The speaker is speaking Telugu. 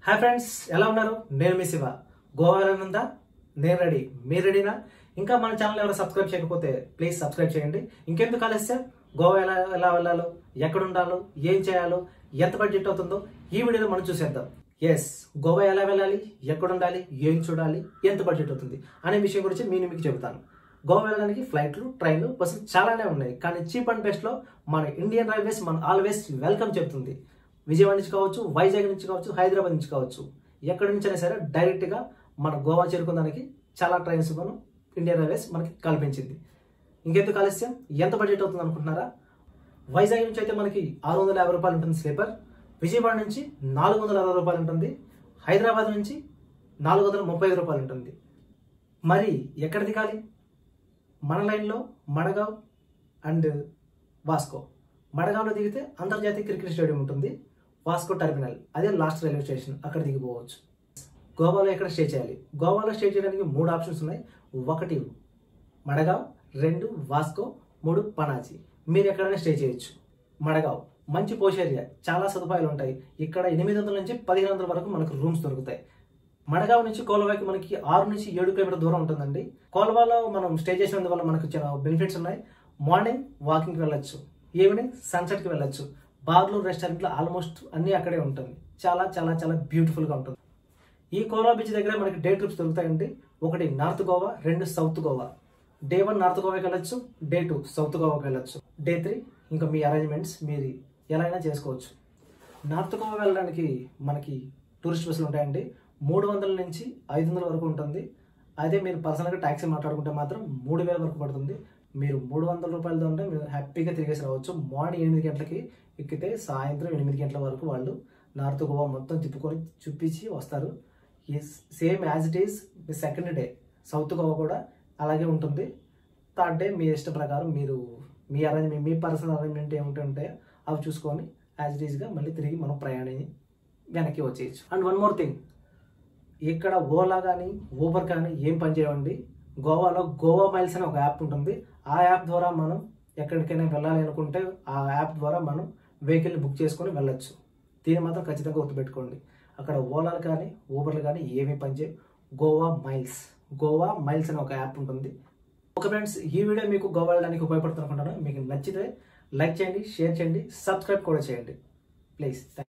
హాయ్ ఫ్రెండ్స్ ఎలా ఉన్నారు నేను మీ శివ గోవా వెళ్ళనుందా నేను రెడీ మీరు రెడీనా ఇంకా మన ఛానల్ ఎవరు సబ్స్క్రైబ్ చేయకపోతే ప్లీజ్ సబ్స్క్రైబ్ చేయండి ఇంకెందుకు ఆలస్యం గోవా ఎలా ఎలా వెళ్ళాలో ఎక్కడ ఉండాలో ఏం చేయాలో ఎంత బడ్జెట్ అవుతుందో ఈ వీడియోలో మనం చూసేద్దాం ఎస్ గోవా ఎలా వెళ్ళాలి ఎక్కడ ఉండాలి ఏం చూడాలి ఎంత బడ్జెట్ అవుతుంది అనే విషయం గురించి నేను మీకు చెబుతాను గోవా వెళ్ళడానికి ఫ్లైట్లు ట్రైన్లు బస్సులు చాలానే ఉన్నాయి కానీ చీప్ అండ్ బెస్ట్లో మన ఇండియన్ రైల్వేస్ మన ఆల్వేస్ వెల్కమ్ చెప్తుంది విజయవాడ నుంచి కావచ్చు వైజాగ్ నుంచి కావచ్చు హైదరాబాద్ నుంచి కావచ్చు ఎక్కడి నుంచైనా సరే డైరెక్ట్గా మన గోవా చేరుకోవడానికి చాలా ట్రైన్స్ మనం ఇండియన్ రైల్వేస్ మనకి కల్పించింది ఇంకెందుకు ఆలస్యం ఎంత బడ్జెట్ అవుతుంది అనుకుంటున్నారా వైజాగ్ నుంచి అయితే మనకి ఆరు వందల యాభై రూపాయలు ఉంటుంది స్లీపర్ విజయవాడ నుంచి నాలుగు వందల అరవై రూపాయలు ఉంటుంది హైదరాబాద్ నుంచి నాలుగు వందల ముప్పై ఐదు రూపాయలు ఉంటుంది మరి ఎక్కడ దిగాలి మన లైన్లో మడగావ్ అండ్ వాస్కో మడగావ్లో దిగితే అంతర్జాతీయ క్రికెట్ స్టేడియం ఉంటుంది వాస్కో టెర్మినల్ అదే లాస్ట్ రైల్వే స్టేషన్ అక్కడ దిగిపోవచ్చు గోవాలో ఎక్కడ స్టే చేయాలి గోవాలో స్టే చేయడానికి మూడు ఆప్షన్స్ ఉన్నాయి ఒకటి మడగావ్ రెండు వాస్కో మూడు పనాజీ మీరు ఎక్కడైనా స్టే చేయొచ్చు మడగావ్ మంచి పోష్ ఏరియా చాలా సదుపాయాలు ఉంటాయి ఇక్కడ ఎనిమిది వందల నుంచి పదిహేను వందల వరకు మనకు రూమ్స్ దొరుకుతాయి మడగావ్ నుంచి కోలవాకి మనకి ఆరు నుంచి ఏడు కిలోమీటర్ దూరం ఉంటుందండి కోలవాలో మనం స్టే చేసినందువల్ల మనకు చాలా బెనిఫిట్స్ ఉన్నాయి మార్నింగ్ వాకింగ్కి వెళ్ళొచ్చు ఈవినింగ్ సన్సెట్కి వెళ్ళొచ్చు బార్లు రెస్టారెంట్లు ఆల్మోస్ట్ అన్నీ అక్కడే ఉంటుంది చాలా చాలా చాలా బ్యూటిఫుల్గా ఉంటుంది ఈ కోలా బీచ్ దగ్గర మనకి డే ట్రిప్స్ దొరుకుతాయండి ఒకటి నార్త్ గోవా రెండు south Goa day one north గోవాకి వెళ్ళొచ్చు డే టూ సౌత్ గోవాకి వెళ్ళొచ్చు డే త్రీ ఇంకా మీ అరేంజ్మెంట్స్ మీరు ఎలా అయినా చేసుకోవచ్చు నార్త్ గోవా వెళ్ళడానికి మనకి టూరిస్ట్ బస్సులు ఉంటాయండి మూడు వందల నుంచి ఐదు వందల వరకు ఉంటుంది అదే మీరు పర్సనల్గా ట్యాక్సీ మాట్లాడుకుంటే మాత్రం మూడు వేల వరకు పడుతుంది మీరు మూడు వందల రూపాయలతో ఉంటే మీరు హ్యాపీగా తిరిగేసి రావచ్చు మార్నింగ్ ఎనిమిది గంటలకి ఎక్కితే సాయంత్రం ఎనిమిది గంటల వరకు వాళ్ళు నార్త్ గోవా మొత్తం తిప్పుకొని చూపించి వస్తారు ఈ సేమ్ యాజ్ ఇట్ ఈస్ మీ సెకండ్ డే సౌత్ గోవా కూడా అలాగే ఉంటుంది థర్డ్ డే మీ ఇష్ట ప్రకారం మీరు మీ అరేంజ్మెంట్ మీ పర్సనల్ అరేంజ్మెంట్ ఏమిటి ఉంటాయో అవి చూసుకొని యాజ్ ఇట్ ఈస్గా మళ్ళీ తిరిగి మనం ప్రయాణం వెనక్కి వచ్చేయచ్చు అండ్ వన్ మోర్ థింగ్ ఇక్కడ ఓలా కానీ ఊబర్ కానీ ఏం పని చేయవండి గోవాలో గోవా మైల్స్ అనే ఒక యాప్ ఉంటుంది ఆ యాప్ ద్వారా మనం ఎక్కడికైనా వెళ్ళాలి అనుకుంటే ఆ యాప్ ద్వారా మనం వెహికల్ని బుక్ చేసుకొని వెళ్ళొచ్చు దీన్ని మాత్రం ఖచ్చితంగా గుర్తుపెట్టుకోండి అక్కడ ఓలాలు కానీ ఊబర్లు కానీ ఏమీ పనిచేయ గోవా మైల్స్ గోవా మైల్స్ అనే ఒక యాప్ ఉంటుంది ఓకే ఫ్రెండ్స్ ఈ వీడియో మీకు గోవా వెళ్ళడానికి ఉపయోగపడుతుంది అనుకుంటాను మీకు నచ్చితే లైక్ చేయండి షేర్ చేయండి సబ్స్క్రైబ్ కూడా చేయండి ప్లీజ్